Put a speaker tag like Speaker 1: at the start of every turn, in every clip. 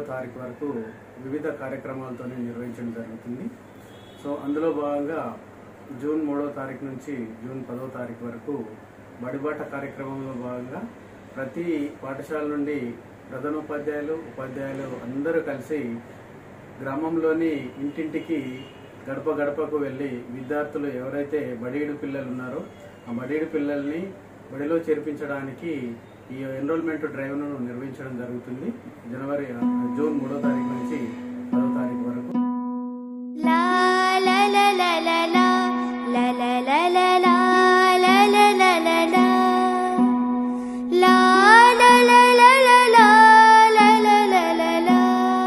Speaker 1: తారీఖు వరకు వివిధ కార్యక్రమాలతో నిర్వహించడం జరుగుతుంది సో అందులో భాగంగా జూన్ మూడో తారీఖు నుంచి జూన్ పదో తారీఖు వరకు బడిబాట కార్యక్రమంలో భాగంగా ప్రతి పాఠశాల నుండి ప్రధానోపాధ్యాయులు ఉపాధ్యాయులు అందరూ కలిసి గ్రామంలోని ఇంటింటికి గడప గడపకు వెళ్ళి విద్యార్థులు ఎవరైతే బడీడు పిల్లలు ఉన్నారో ఆ బడీడు పిల్లల్ని బడిలో చేర్పించడానికి ఈ ఎన్రోల్మెంట్ డ్రైవ్ను నిర్వహించడం జరుగుతుంది జనవరి ఆ, జూన్ మూడో తారీఖు నుంచి పదో తారీఖు వరకు
Speaker 2: La la la la la la la la la la la la la la la la La la la la la la la la la la la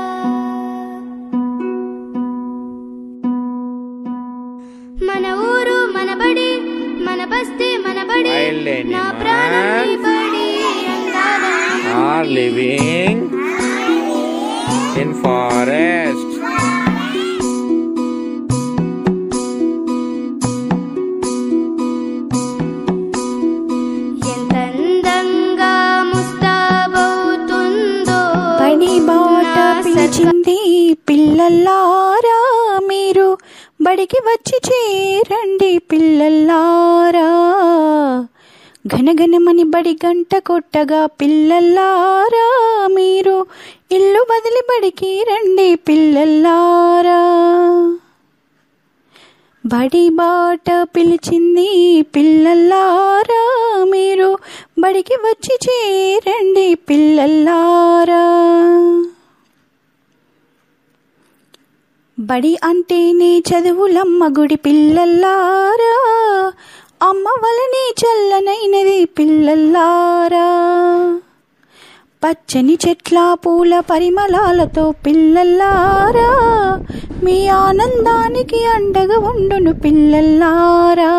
Speaker 2: మన ఊరు మన బడి మన బస్తీ మన బడి
Speaker 3: బయలుదేరి
Speaker 2: నా
Speaker 3: మా.
Speaker 2: ప్రాణం నీ బడి అందాల
Speaker 3: are living in forest.
Speaker 2: ఎంత అందంగా ముస్తాబవుతుందో
Speaker 4: పని బాట
Speaker 2: నా
Speaker 4: పిలిచింది పిల్లల్లారా మీరు బడికి వచ్చి చేరండి పిల్లల్లారా ఘనఘనమని బడి గంట కొట్టగా పిల్లల్లారా మీరు ఇల్లు వదిలి బడికి రండి పిల్లల్లారా బడి బాట పిలిచింది పిల్లల్లారా మీరు బడికి వచ్చి చేరండి పిల్లల్లారా బడి అంటేనే చదువులమ్మ గుడి పిల్లల్లారా అమ్మ వలనే చల్లనైనది పిల్లల్లారా పచ్చని చెట్ల పూల పరిమళాలతో పిల్లల్లారా మీ ఆనందానికి అండగా ఉండును పిల్లల్లారా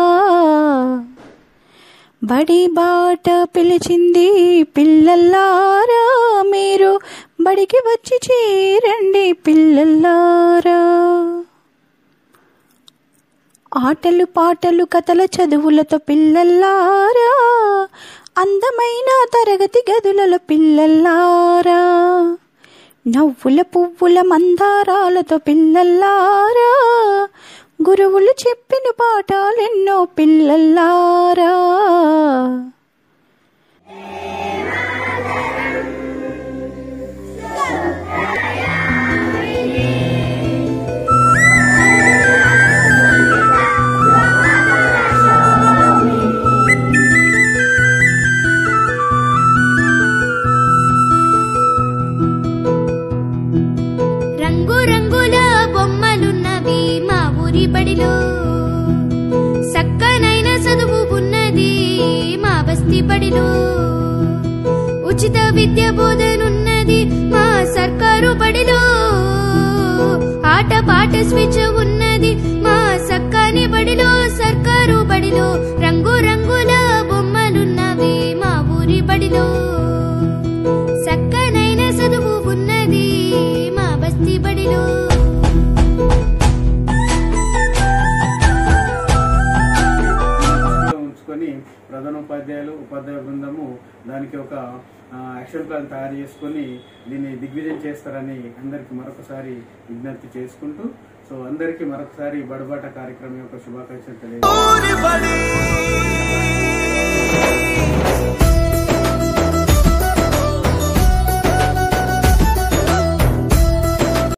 Speaker 4: బడి బాట పిలిచింది పిల్లల్లారా మీరు బడికి వచ్చి చేరండి పిల్లల్లారా ఆటలు పాటలు కథల చదువులతో పిల్లల్లారా అందమైన తరగతి గదులలో పిల్లల్లారా నవ్వుల పువ్వుల మందారాలతో పిల్లల్లారా గురువులు చెప్పిన పాఠాలెన్నో పిల్లల్లారా
Speaker 2: రంగు రంగుల బొమ్మలున్నవి మా ఊరి బడిలో సక్కనైన చదువు ఉన్నది మా బస్తీ బడిలో ఉచిత విద్య బోధనున్నది మా సర్కారు బడిలో ఆట పాట స్విచ్ ఉన్నది మా సక్కని బడిలో సర్కారు బడిలో రంగు రంగుల బొమ్మలున్నవి మా ఊరి బడిలో సక్కనైన చదువు ఉన్నది మా బస్తీ బడిలో
Speaker 1: దృష్టిలో ఉంచుకొని ప్రధానోపాధ్యాయులు ఉపాధ్యాయ బృందము దానికి ఒక ఆ, యాక్షన్ ప్లాన్ తయారు చేసుకొని దీన్ని దిగ్విజయం చేస్తారని అందరికీ మరొకసారి విజ్ఞప్తి చేసుకుంటూ సో అందరికీ మరొకసారి బడబాట కార్యక్రమం యొక్క శుభాకాంక్షలు తెలియజేస్తాను
Speaker 5: ఊరి బడి